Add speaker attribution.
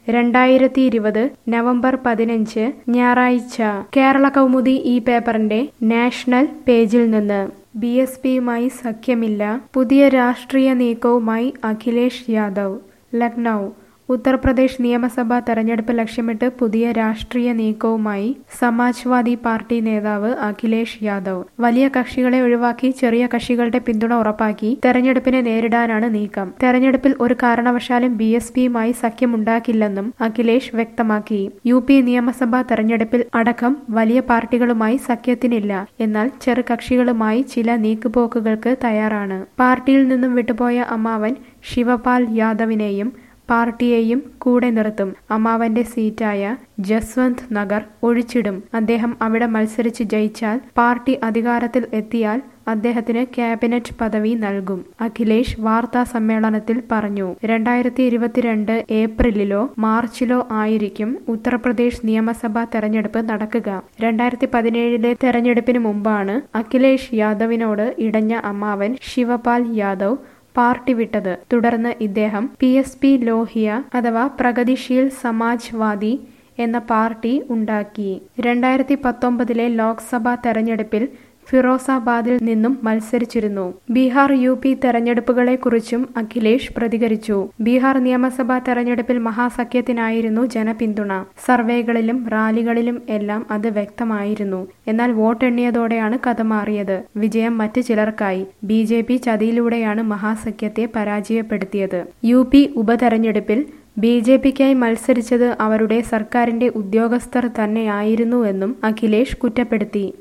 Speaker 1: രണ്ടായിരത്തി ഇരുപത് നവംബർ പതിനഞ്ച് ഞായറാഴ്ച കേരള കൗമുദി ഈ പേപ്പറിന്റെ നാഷണൽ പേജിൽ നിന്ന് ബി എസ് പിയുമായി സഖ്യമില്ല പുതിയ രാഷ്ട്രീയ നീക്കവുമായി അഖിലേഷ് യാദവ് ലക്നൗ ഉത്തർപ്രദേശ് നിയമസഭാ തെരഞ്ഞെടുപ്പ് ലക്ഷ്യമിട്ട് പുതിയ രാഷ്ട്രീയ നീക്കവുമായി സമാജ്വാദി പാർട്ടി നേതാവ് അഖിലേഷ് യാദവ് വലിയ കക്ഷികളെ ഒഴിവാക്കി ചെറിയ കക്ഷികളുടെ പിന്തുണ ഉറപ്പാക്കി തെരഞ്ഞെടുപ്പിനെ നേരിടാനാണ് നീക്കം തെരഞ്ഞെടുപ്പിൽ ഒരു കാരണവശാലും ബി എസ് പിയുമായി സഖ്യമുണ്ടാക്കില്ലെന്നും അഖിലേഷ് വ്യക്തമാക്കി യു പി നിയമസഭാ തെരഞ്ഞെടുപ്പിൽ അടക്കം വലിയ പാർട്ടികളുമായി സഖ്യത്തിനില്ല എന്നാൽ ചെറു കക്ഷികളുമായി ചില നീക്കുപോക്കുകൾക്ക് തയ്യാറാണ് പാർട്ടിയിൽ നിന്നും വിട്ടുപോയ അമ്മാവൻ ശിവപാൽ യാദവിനെയും പാർട്ടിയെയും കൂടെ നിർത്തും അമ്മാവന്റെ സീറ്റായ ജസ്വന്ത് നഗർ ഒഴിച്ചിടും അദ്ദേഹം അവിടെ മത്സരിച്ച് ജയിച്ചാൽ പാർട്ടി അധികാരത്തിൽ എത്തിയാൽ അദ്ദേഹത്തിന് ക്യാബിനറ്റ് പദവി നൽകും അഖിലേഷ് വാർത്താ സമ്മേളനത്തിൽ പറഞ്ഞു രണ്ടായിരത്തി ഇരുപത്തിരണ്ട് ഏപ്രിലിലോ മാർച്ചിലോ ആയിരിക്കും ഉത്തർപ്രദേശ് നിയമസഭാ തെരഞ്ഞെടുപ്പ് നടക്കുക രണ്ടായിരത്തി പതിനേഴിലെ തെരഞ്ഞെടുപ്പിന് മുമ്പാണ് അഖിലേഷ് യാദവിനോട് ഇടഞ്ഞ അമ്മാവൻ ശിവപാൽ യാദവ് പാർട്ടി വിട്ടത് തുടർന്ന് ഇദ്ദേഹം പി എസ് പി ലോഹിയ അഥവാ പ്രഗതിശീൽ സമാജ്വാദി എന്ന പാർട്ടി ഉണ്ടാക്കി രണ്ടായിരത്തി പത്തൊമ്പതിലെ ലോക്സഭാ തെരഞ്ഞെടുപ്പിൽ ഫിറോസാബാദിൽ നിന്നും മത്സരിച്ചിരുന്നു ബീഹാർ യു പി തെരഞ്ഞെടുപ്പുകളെക്കുറിച്ചും അഖിലേഷ് പ്രതികരിച്ചു ബീഹാർ നിയമസഭാ തെരഞ്ഞെടുപ്പിൽ മഹാസഖ്യത്തിനായിരുന്നു ജനപിന്തുണ സർവേകളിലും റാലികളിലും എല്ലാം അത് വ്യക്തമായിരുന്നു എന്നാൽ വോട്ടെണ്ണിയതോടെയാണ് കഥ മാറിയത് വിജയം മറ്റ് ചിലർക്കായി ബി ജെ പി ചതിയിലൂടെയാണ് മഹാസഖ്യത്തെ പരാജയപ്പെടുത്തിയത് യു പി ഉപതെരഞ്ഞെടുപ്പിൽ ബി ജെ പിക്കായി മത്സരിച്ചത് അവരുടെ സർക്കാരിന്റെ ഉദ്യോഗസ്ഥർ തന്നെയായിരുന്നുവെന്നും അഖിലേഷ് കുറ്റപ്പെടുത്തി